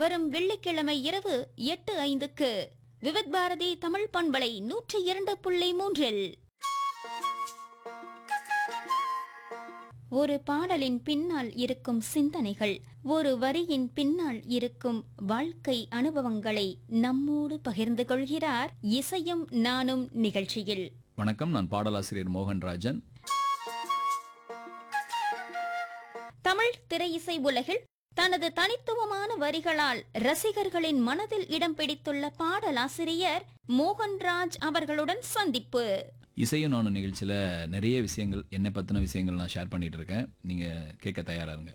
வரும் வெள்ளிக்கிழமை இரவு எட்டு ஐந்துக்கு விவித் பாரதி தமிழ் பண்பலை நூற்றி இரண்டு புள்ளி மூன்றில் ஒரு பாடலின் பின்னால் இருக்கும் சிந்தனைகள் ஒரு வரியின் பின்னால் இருக்கும் வாழ்க்கை அனுபவங்களை நம்மோடு பகிர்ந்து கொள்கிறார் இசையும் நானும் நிகழ்ச்சியில் வணக்கம் நான் பாடலாசிரியர் மோகன்ராஜன் தமிழ் திரையிசை உலகில் தனது தனித்துவமான வரிகளால் ரசிகர்களின் மனதில் இடம் பிடித்துள்ள பாடலாசிரியர் மோகன்ராஜ் அவர்களுடன் சந்திப்பு இசையும் நானும் நிகழ்ச்சியில் நிறைய விஷயங்கள் என்னை பற்றின விஷயங்கள் நான் ஷேர் பண்ணிட்டு இருக்கேன் நீங்கள் கேட்க தயாரா இருங்க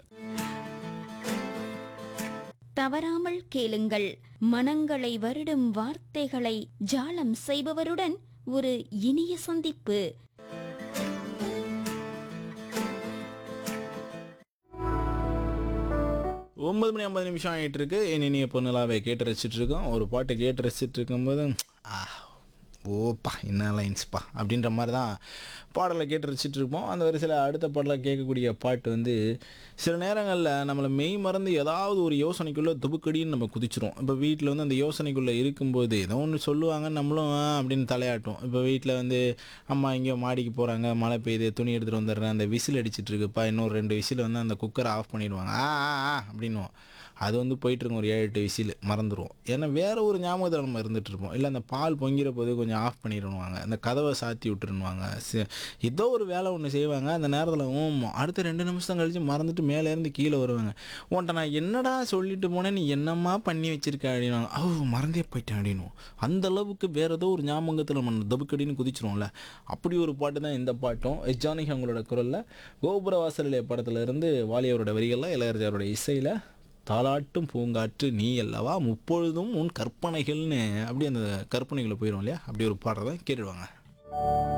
தவறாமல் கேளுங்கள் மனங்களை வருடும் வார்த்தைகளை ஜாலம் செய்பவருடன் ஒரு இனிய சந்திப்பு ஒன்பது மணி ஐம்பது நிமிஷம் ஆகிட்டு இருக்கு என் இனிய பொண்ணுலாவே கேட்டு ரசிச்சுட்டு இருக்கோம் ஒரு பாட்டு கேட்டு ரசிச்சுட்டு இருக்கும்போது ஆ ஓப்பா என்ன லைன்ஸ்ப்பா அப்படின்ற மாதிரி தான் பாடலை கேட்டு ரசிச்சுட்டு இருப்போம் அந்த வரிசையில் அடுத்த பாடலை கேட்கக்கூடிய பாட்டு வந்து சில நேரங்களில் நம்மளை மெய் மறந்து ஏதாவது ஒரு யோசனைக்குள்ளே துபுக்கடின்னு நம்ம குதிச்சிரும் இப்போ வீட்டில் வந்து அந்த யோசனைக்குள்ளே இருக்கும்போது ஏதோ ஒன்று சொல்லுவாங்க நம்மளும் ஆ அப்படின்னு தலையாட்டும் இப்போ வீட்டில் வந்து அம்மா எங்கேயோ மாடிக்கு போகிறாங்க மழை பெய்யுது துணி எடுத்துகிட்டு வந்துடுறேன் அந்த விசில் அடிச்சிட்டு இருக்குப்பா இன்னொரு ரெண்டு விசில் வந்து அந்த குக்கரை ஆஃப் பண்ணிடுவாங்க ஆ ஆ ஆ அப்படின்னுவோம் அது வந்து போயிட்டுருக்கும் ஒரு ஏழு எட்டு விசில் மறந்துடுவோம் ஏன்னா வேற ஒரு ஞாபகத்தில் நம்ம இருந்துட்டு இருப்போம் இல்லை அந்த பால் பொங்கிற போது கொஞ்சம் ஆஃப் பண்ணிடுவாங்க அந்த கதவை சாத்தி விட்டுருவாங்க ஏதோ ஒரு வேலை ஒன்று செய்வாங்க அந்த நேரத்தில் ஓம் அடுத்த ரெண்டு நிமிஷம் கழிச்சு மறந்துட்டு மேலே இருந்து கீழே வருவாங்க உன்ட்ட நான் என்னடா சொல்லிட்டு போனேன் நீ என்னம்மா பண்ணி வச்சிருக்க அப்படின்னா ஓ மறந்தே போயிட்டேன் அப்படின்னுவோம் அந்த அளவுக்கு வேற ஏதோ ஒரு ஞாபகத்தில் நம்ம தபுக்கடின்னு குதிச்சிருவோம்ல அப்படி ஒரு பாட்டு தான் இந்த பாட்டும் ஜானகி அவங்களோட குரலில் கோபுர வாசலிலே படத்துல இருந்து வாலியவரோட வரிகளில் இளையராஜாரோட இசையில் தாலாட்டும் பூங்காற்று நீ அல்லவா முப்பொழுதும் உன் கற்பனைகள்னு அப்படி அந்த கற்பனைகளை போயிடும் இல்லையா அப்படி ஒரு பாடுறத கேட்டுடுவாங்க